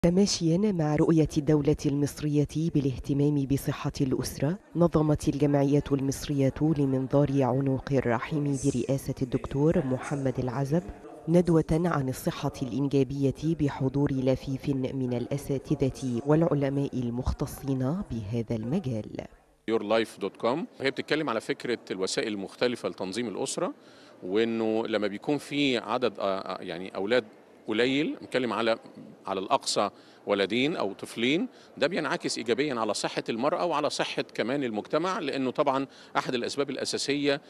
تماشيا مع رؤية الدولة المصرية بالاهتمام بصحة الأسرة نظمت الجمعية المصرية لمنظار عنق الرحم برئاسة الدكتور محمد العزب ندوة عن الصحة الإنجابية بحضور لفيف من الأساتذة والعلماء المختصين بهذا المجال yourlife.com هي بتتكلم على فكرة الوسائل المختلفة لتنظيم الأسرة وإنه لما بيكون في عدد آه، يعني أولاد قليل نتكلم على على الأقصى ولدين أو طفلين ده بينعكس إيجابيا على صحة المرأة وعلى صحة كمان المجتمع لأنه طبعا أحد الأسباب الأساسية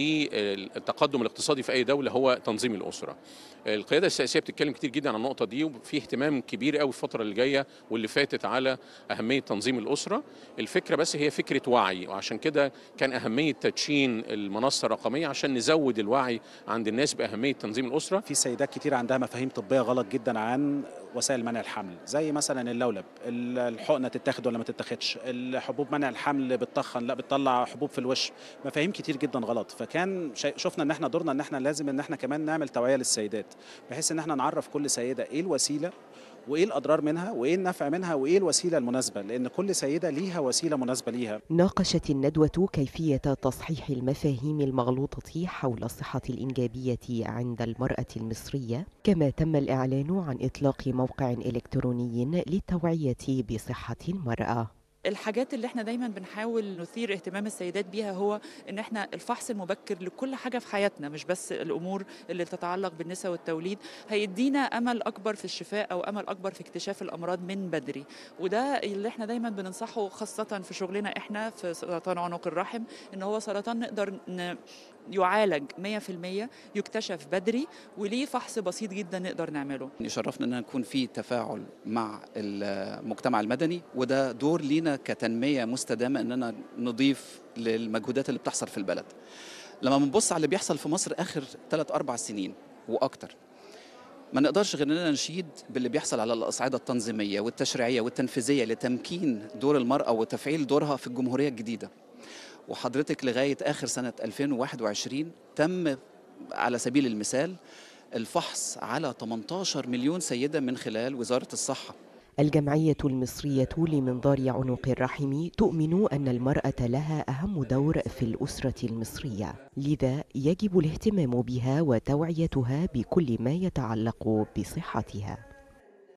للتقدم الاقتصادي في أي دولة هو تنظيم الأسرة القيادة السياسية بتتكلم كتير جدا عن النقطة دي وفي اهتمام كبير قوي الفترة اللي جاية واللي فاتت على أهمية تنظيم الأسرة الفكرة بس هي فكرة وعي وعشان كده كان أهمية تدشين المنصة الرقمية عشان نزود الوعي عند الناس بأهمية تنظيم الأسرة في سيدات كتير عندها مفاهيم طبيه غلط جدا عن وسائل منع الحمل زي مثلا اللولب الحقنه تتاخد ولا ما تتاخدش الحبوب منع الحمل بتطخن لا بتطلع حبوب في الوش مفاهيم كتير جدا غلط فكان شي- شفنا ان احنا دورنا ان احنا لازم ان احنا كمان نعمل توعيه للسيدات بحيث ان احنا نعرف كل سيده ايه الوسيله وايه الاضرار منها وايه النفع منها وايه الوسيله المناسبه لان كل سيده ليها وسيله مناسبه ليها ناقشت الندوة كيفية تصحيح المفاهيم المغلوطة حول الصحة الإنجابية عند المرأة المصرية كما تم الإعلان عن إطلاق موقع إلكتروني للتوعية بصحة المرأة الحاجات اللي احنا دايما بنحاول نثير اهتمام السيدات بيها هو ان احنا الفحص المبكر لكل حاجه في حياتنا مش بس الامور اللي تتعلق بالنساء والتوليد هيدينا امل اكبر في الشفاء او امل اكبر في اكتشاف الامراض من بدري وده اللي احنا دايما بننصحه خاصه في شغلنا احنا في سرطان عنق الرحم ان هو سرطان نقدر ن... يعالج 100% يكتشف بدري وليه فحص بسيط جدا نقدر نعمله يشرفنا ان يكون في تفاعل مع المجتمع المدني وده دور لينا كتنميه مستدامه اننا نضيف للمجهودات اللي بتحصل في البلد. لما بنبص على اللي بيحصل في مصر اخر ثلاث اربع سنين واكتر ما نقدرش غير اننا نشيد باللي بيحصل على الاصعده التنظيميه والتشريعيه والتنفيذيه لتمكين دور المراه وتفعيل دورها في الجمهوريه الجديده. وحضرتك لغايه اخر سنه 2021 تم على سبيل المثال الفحص على 18 مليون سيده من خلال وزاره الصحه الجمعية المصرية لمنظار عنق الرحم تؤمن أن المرأة لها أهم دور في الأسرة المصرية لذا يجب الاهتمام بها وتوعيتها بكل ما يتعلق بصحتها